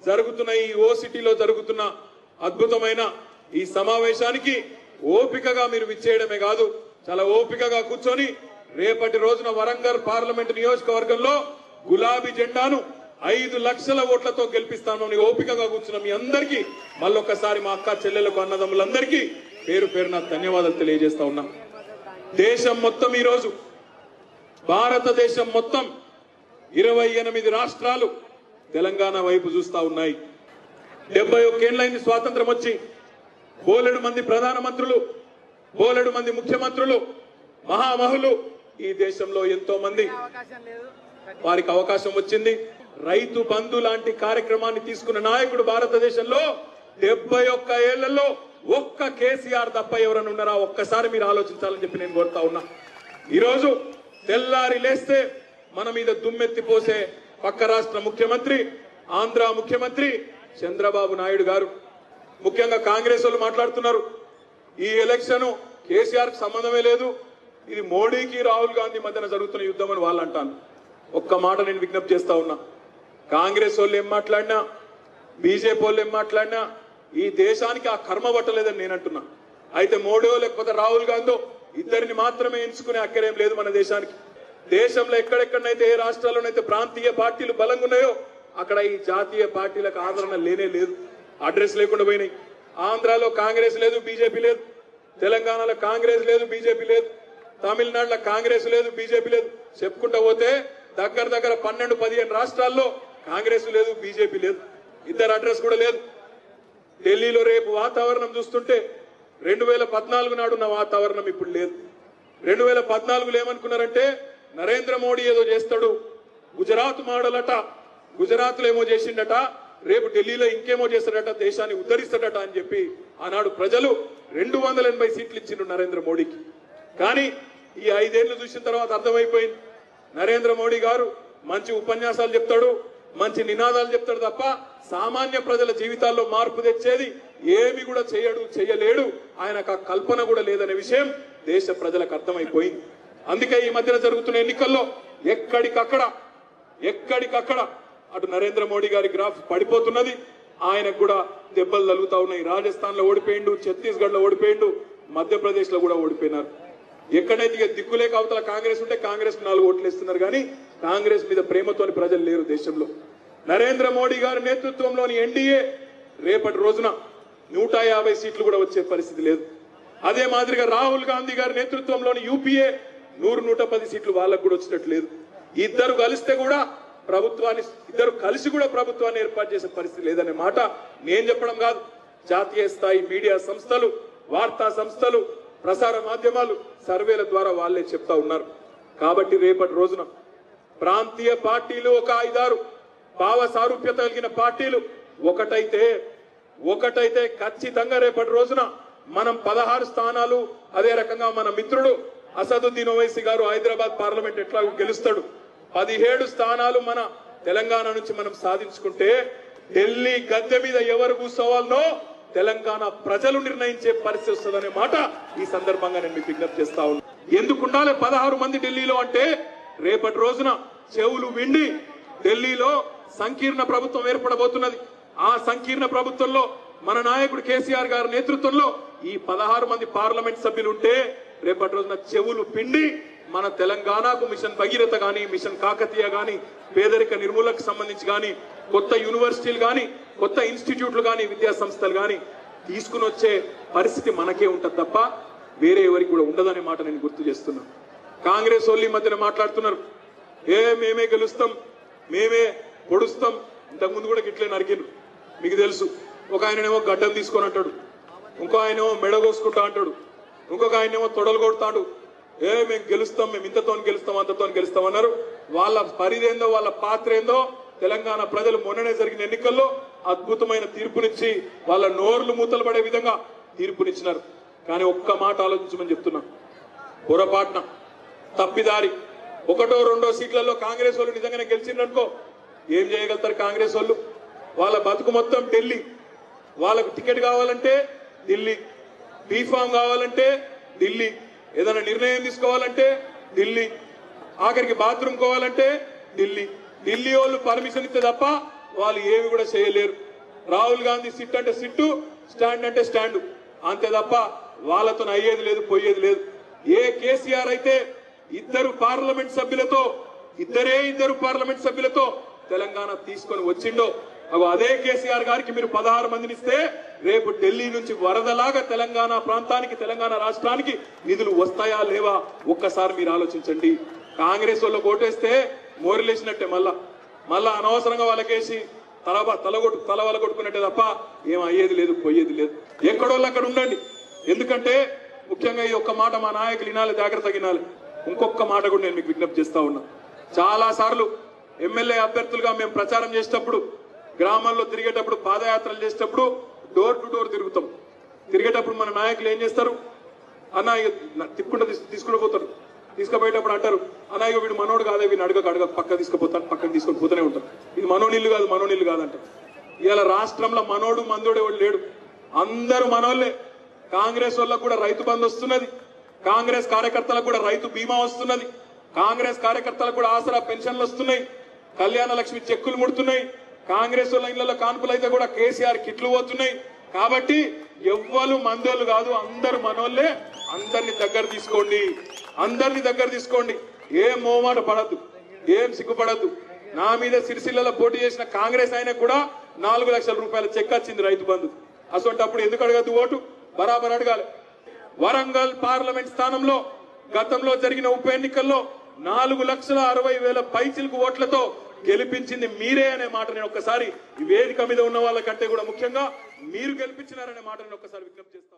జరుగుతున్న ఈ ఓ సిటీలో జరుగుతున్న అద్భుతమైన ఈ సమావేశానికి ఓపికగా మీరు విచ్చేయడమే కాదు చాలా ఓపికగా కూర్చొని రేపటి రోజున వరంగల్ పార్లమెంట్ నియోజకవర్గంలో గులాబీ జెండాను ఐదు లక్షల ఓట్లతో గెలిపిస్తామని ఓపికగా కూర్చున్న మీ అందరికీ మళ్ళొక్కసారి మా అక్క చెల్లెలకు అన్నదమ్ములందరికీ పేరు పేరున ధన్యవాదాలు తెలియజేస్తా ఉన్నా దేశం మొత్తం ఈరోజు భారతదేశం మొత్తం ఇరవై ఎనిమిది రాష్ట్రాలు తెలంగాణ వైపు చూస్తా ఉన్నాయి డెబ్బై ఒక్కేళ్లైంది స్వాతంత్రం వచ్చి బోలెడు మంది ప్రధానమంత్రులు బోలెడు మంది ముఖ్యమంత్రులు మహామహులు ఈ దేశంలో ఎంతో మంది వారికి అవకాశం వచ్చింది రైతు బంధు లాంటి కార్యక్రమాన్ని తీసుకున్న నాయకుడు భారతదేశంలో డెబ్బై ఒక్క ఏళ్లలో ఒక్క కేసీఆర్ తప్ప ఎవరైనా ఉన్నారా ఒక్కసారి మీరు ఆలోచించాలని చెప్పి నేను కోరుతా ఉన్నా ఈరోజు తెల్లారి లేస్తే మన మీద దుమ్మెత్తి పోసే పక్క రాష్ట్ర ముఖ్యమంత్రి ఆంధ్ర ముఖ్యమంత్రి చంద్రబాబు నాయుడు గారు ముఖ్యంగా కాంగ్రెస్ వాళ్ళు మాట్లాడుతున్నారు ఈ ఎలక్షన్ కేసీఆర్ కి సంబంధమే లేదు ఇది మోడీకి రాహుల్ గాంధీ మధ్యన జరుగుతున్న యుద్ధం అని వాళ్ళు అంటాను ఒక్క మాట నేను విజ్ఞప్తి చేస్తా ఉన్నా కాంగ్రెస్ వాళ్ళు ఏం మాట్లాడినా బీజేపీ వాళ్ళు ఏం మాట్లాడినా ఈ దేశానికి ఆ కర్మ పట్టలేదని నేను అంటున్నా అయితే మోడీ లేకపోతే రాహుల్ గాంధీ ఇద్దరిని మాత్రమే ఎంచుకునే అక్కరేం లేదు మన దేశానికి దేశంలో ఎక్కడెక్కడనైతే ఏ రాష్ట్రాల్లోనైతే ప్రాంతీయ పార్టీలు బలంగా ఉన్నాయో అక్కడ ఈ జాతీయ పార్టీలకు ఆదరణ లేనే లేదు అడ్రస్ లేకుండా పోయినాయి ఆంధ్రాలో కాంగ్రెస్ లేదు బీజేపీ లేదు తెలంగాణలో కాంగ్రెస్ లేదు బీజేపీ లేదు తమిళనాడులో కాంగ్రెస్ లేదు బీజేపీ లేదు చెప్పుకుంటా పోతే దగ్గర దగ్గర పన్నెండు పదిహేను రాష్ట్రాల్లో కాంగ్రెస్ లేదు బీజేపీ లేదు ఇద్దరు అడ్రస్ కూడా లేదు ఢిల్లీలో రేపు వాతావరణం చూస్తుంటే రెండు వేల పద్నాలుగు నాడు ఉన్న వాతావరణం ఇప్పుడు లేదు రెండు వేల పద్నాలుగులో ఏమనుకున్నారంటే నరేంద్ర మోడీ ఏదో చేస్తాడు గుజరాత్ మోడల్ అట గుజరాత్ లో ఏమో చేసిండట రేపు ఢిల్లీలో ఇంకేమో చేస్తాడట దేశాన్ని ఉద్ధరిస్తాడట అని చెప్పి ఆనాడు ప్రజలు రెండు వందల ఎనభై సీట్లు ఇచ్చిండు నరేంద్ర మోడీకి కానీ ఈ ఐదేళ్లు చూసిన తర్వాత అర్థమైపోయింది నరేంద్ర మోడీ గారు మంచి ఉపన్యాసాలు చెప్తాడు మంచి నినాదాలు చెప్తాడు తప్ప సామాన్య ప్రజల జీవితాల్లో మార్పు తెచ్చేది ఏమి కూడా చేయడు చేయలేడు ఆయనకు ఆ కల్పన కూడా లేదనే విషయం దేశ ప్రజలకు అర్థమైపోయింది అందుకే ఈ మధ్యన జరుగుతున్న ఎన్నికల్లో ఎక్కడికక్కడ ఎక్కడికక్కడ అటు నరేంద్ర మోడీ గారి గ్రాఫ్ పడిపోతున్నది ఆయనకు కూడా దెబ్బలు తగులుతా ఉన్నాయి రాజస్థాన్ లో ఓడిపోయిండు ఛత్తీస్గఢ్ లో ఓడిపోయిండు మధ్యప్రదేశ్ లో కూడా ఓడిపోయినారు ఎక్కడైతే ఇక దిక్కులేక అవతల కాంగ్రెస్ ఉంటే కాంగ్రెస్ నాలుగు ఓట్లు ఇస్తున్నారు కానీ కాంగ్రెస్ మీద ప్రేమతోని ప్రజలు లేరు దేశంలో నరేంద్ర మోడీ గారి నేతృత్వంలోని ఎన్డీఏ రేపటి రోజున నూట యాభై సీట్లు కూడా వచ్చే పరిస్థితి లేదు అదే మాదిరిగా రాహుల్ గాంధీ గారి నేతృత్వంలోని యూపీఏ నూరు నూట పది సీట్లు వాళ్ళకు కూడా వచ్చినట్టు లేదు ఇద్దరు కలిస్తే కూడా ప్రభుత్వాన్ని ఇద్దరు కలిసి కూడా ప్రభుత్వాన్ని ఏర్పాటు చేసే పరిస్థితి లేదనే మాట నేను చెప్పడం కాదు జాతీయ స్థాయి మీడియా సంస్థలు వార్తా సంస్థలు ప్రసార మాధ్యమాలు సర్వేల ద్వారా వాళ్ళే చెప్తా ఉన్నారు కాబట్టి రేపటి రోజున ప్రాంతీయ పార్టీలు ఒక ఐదారు భావ సారూప్యత కలిగిన పార్టీలు ఒకటైతే ఒకటైతే ఖచ్చితంగా రేపటి రోజున మనం పదహారు స్థానాలు అదే రకంగా మన మిత్రుడు అసదుద్దీన్ ఓవైసీ గారు హైదరాబాద్ పార్లమెంట్ ఎట్లా గెలుస్తాడు పదిహేడు స్థానాలు మన తెలంగాణ నుంచి మనం సాధించుకుంటే ఢిల్లీ గద్దె మీద ఎవరు కూర్చోవాలనో తెలంగాణ ప్రజలు నిర్ణయించే పరిస్థితి వస్తుందనే మాట ఈ సందర్భంగా నేను మీకు విజ్ఞప్తి చేస్తా ఉన్నాను ఎందుకు ఉండాలి పదహారు మంది ఢిల్లీలో అంటే రేపటి రోజున చెవులు విండి ఢిల్లీలో సంకీర్ణ ప్రభుత్వం ఏర్పడబోతున్నది ఆ సంకీర్ణ ప్రభుత్వంలో మన నాయకుడు కేసీఆర్ గారి నేతృత్వంలో ఈ పదహారు మంది పార్లమెంట్ సభ్యులు ఉంటే రేపటి రోజున చెవులు పిండి మన తెలంగాణకు మిషన్ భగీరథ గాని మిషన్ కాకతీయ గాని పేదరిక నిర్మూలనకు సంబంధించి గాని కొత్త యూనివర్సిటీలు గాని కొత్త ఇన్స్టిట్యూట్లు గాని విద్యా సంస్థలు గాని తీసుకుని వచ్చే పరిస్థితి మనకే ఉంటది తప్ప వేరే ఎవరికి కూడా ఉండదనే మాట నేను గుర్తు చేస్తున్నా కాంగ్రెస్ వాళ్ళు ఈ మధ్యన మాట్లాడుతున్నారు ఏ మేమే గెలుస్తాం మేమే పొడుస్తాం ఇంతకుముందు కూడా గిట్లే నరికిండ్రు మీకు తెలుసు ఒక ఆయననేమో గడ్డం తీసుకొని అంటాడు ఇంకో ఆయనేమో మెడ కోసుకుంటా అంటాడు ఇంకొక ఆయనేమో తొడలు కొడతాడు ఏ మేము గెలుస్తాం మేము ఇంతతో గెలుస్తాం అంతతో గెలుస్తాం అన్నారు వాళ్ళ పరిదేందో వాళ్ళ పాత్ర ఏందో తెలంగాణ ప్రజలు మొన్ననే జరిగిన ఎన్నికల్లో అద్భుతమైన తీర్పునిచ్చి వాళ్ళ నోర్లు మూతలు పడే విధంగా తీర్పునిచ్చినారు కానీ ఒక్క మాట ఆలోచించమని చెప్తున్నా పొరపాటున తప్పిదారి ఒకటో రెండో సీట్లలో కాంగ్రెస్ వాళ్ళు నిజంగానే గెలిచిందనుకో ఏం చేయగలుగుతారు కాంగ్రెస్ వాళ్ళు వాళ్ళ బతుకు మొత్తం ఢిల్లీ వాళ్ళకు టికెట్ కావాలంటే ఢిల్లీ బీఫామ్ కావాలంటే ఢిల్లీ ఏదైనా నిర్ణయం తీసుకోవాలంటే ఢిల్లీ ఆఖరికి బాత్రూమ్ కోవాలంటే ఢిల్లీ ఢిల్లీ వాళ్ళు పర్మిషన్ ఇస్తే తప్ప వాళ్ళు ఏవి కూడా చేయలేరు రాహుల్ గాంధీ సిట్ అంటే సిట్టు స్టాండ్ అంటే స్టాండ్ అంతే తప్ప వాళ్ళతో అయ్యేది లేదు పోయేది లేదు ఏ కేసీఆర్ అయితే ఇద్దరు పార్లమెంట్ సభ్యులతో ఇద్దరే ఇద్దరు పార్లమెంట్ సభ్యులతో తెలంగాణ తీసుకొని వచ్చిండో అగో అదే కేసీఆర్ గారికి మీరు పదహారు మందిని ఇస్తే రేపు ఢిల్లీ నుంచి వరదలాగా తెలంగాణ ప్రాంతానికి తెలంగాణ రాష్ట్రానికి నిధులు వస్తాయా లేవా ఒక్కసారి మీరు ఆలోచించండి కాంగ్రెస్ వాళ్ళు ఓటేస్తే మోరిలేసినట్టే మళ్ళా మళ్ళా అనవసరంగా వాళ్ళకేసి తల తలగొట్టు తల వల కొట్టుకున్నట్టే తప్ప ఏం అయ్యేది లేదు పోయేది లేదు ఎక్కడోళ్ళు అక్కడ ఉండండి ఎందుకంటే ముఖ్యంగా ఈ ఒక్క మాట మా నాయకులు వినాలి జాగ్రత్త వినాలి ఇంకొక మాట కూడా నేను మీకు విజ్ఞప్తి చేస్తా ఉన్నా చాలా సార్లు ఎమ్మెల్యే అభ్యర్థులుగా మేము ప్రచారం చేసేటప్పుడు గ్రామాల్లో తిరిగేటప్పుడు పాదయాత్రలు చేసేటప్పుడు డోర్ టు డోర్ తిరుగుతాం తిరిగేటప్పుడు మన నాయకులు ఏం చేస్తారు అన్న ఇక నా- తిప్పుకుంటూ తీసు- తీసుకుని పోతారు తీసుకుపోయేటప్పుడు అంటారు అన్న ఇక వీడు మనోడు కాదే వీడిని అడగక అడగక పక్క తీసుకుపోతాను పక్కన తీసుకొని పోతూనే ఉంటారు ఇది మనోనిల్లు కాదు మనోనిల్లు కాదంటారు ఇవాళ రాష్ట్రంలో మనోడు మందోడు ఎవడు లేడు అందరూ మనోళ్ళే కాంగ్రెస్ వాళ్ళకు కూడా రైతు బంధు వస్తున్నది కాంగ్రెస్ కార్యకర్తలకు కూడా రైతు బీమా వస్తున్నది కాంగ్రెస్ కార్యకర్తలకు కూడా ఆసరా పెన్షన్లు వస్తున్నాయి కళ్యాణ లక్ష్మి చెక్కులు ముడుతున్నాయి కాంగ్రెస్ వాళ్ళ ఇళ్లలో కాన్పులు అయితే కూడా కేసీఆర్ కిట్లు పోతున్నాయి కాబట్టి ఎవ్వరు మందోళ్ళు కాదు అందరు మనోళ్ళే అందరిని దగ్గర తీసుకోండి అందరిని దగ్గర తీసుకోండి ఏం మోమాట పడద్దు ఏం సిగ్గుపడద్దు నా మీద సిరిసిల్లలో పోటీ చేసిన కాంగ్రెస్ ఆయన కూడా నాలుగు లక్షల రూపాయల చెక్ వచ్చింది రైతు బంధు అసలు ఎందుకు అడగద్దు ఓటు బరాబర్ అడగాలి వరంగల్ పార్లమెంట్ స్థానంలో గతంలో జరిగిన ఉప ఎన్నికల్లో నాలుగు లక్షల అరవై వేల పైచిలకు ఓట్లతో గెలిపించింది మీరే అనే మాట నేను ఒక్కసారి ఈ వేదిక మీద ఉన్న వాళ్ళకంటే కూడా ముఖ్యంగా మీరు గెలిపించినారనే మాట నేను ఒక్కసారి విజ్ఞప్తి చేస్తాను